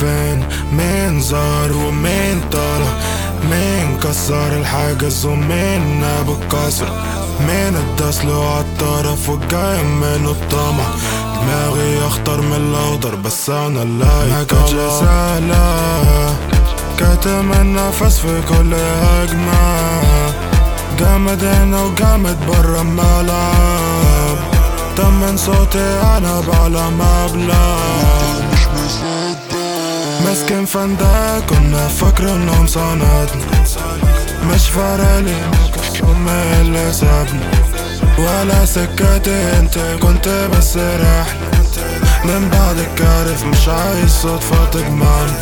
فين مين زار ومين طلع مين كسر الحاجز ومين ابو الكسر مين اداس له عالطرف والجاي منه الطمع دماغي اخطر من الاخضر بس انا اللي ما كانتش سهلة كاتم النفس في كل هجمة جامد هنا وجامد برا الملعب طمن صوتي انا بعلى مبلغ مسكن فندا كنا فاكر انهم صنعتنا مش فارقلي امي اللي سابني ولا سكتي انت كنت بس رحلة من بعدك عارف مش عايز صدفة تجمعنا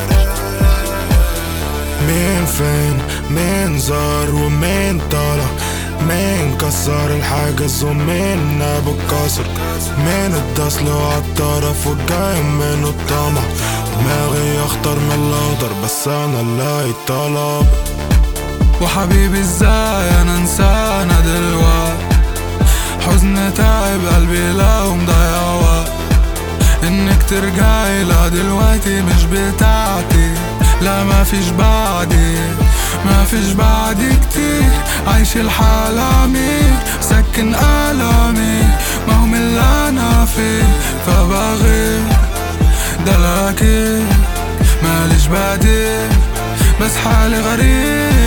مين فين مين زار ومين طالع مين كسر الحاجز ومين ابو الكسر مين اداس له عالطرف والجاي منه الطمع دماغي اخطر من الاخضر بس انا اللي طلب وحبيبي ازاي انا انسانا دلوقت حزن تعب قلبي لو مضيع وقت انك ترجعي لا دلوقتي مش بتاعتي لا ما فيش بعدي ما فيش بعدي كتير عايش الحال عميق سكن ألمي ما هو من اللي أنا فيه فبغير ده الأكيد ماليش بديل بس حالي غريب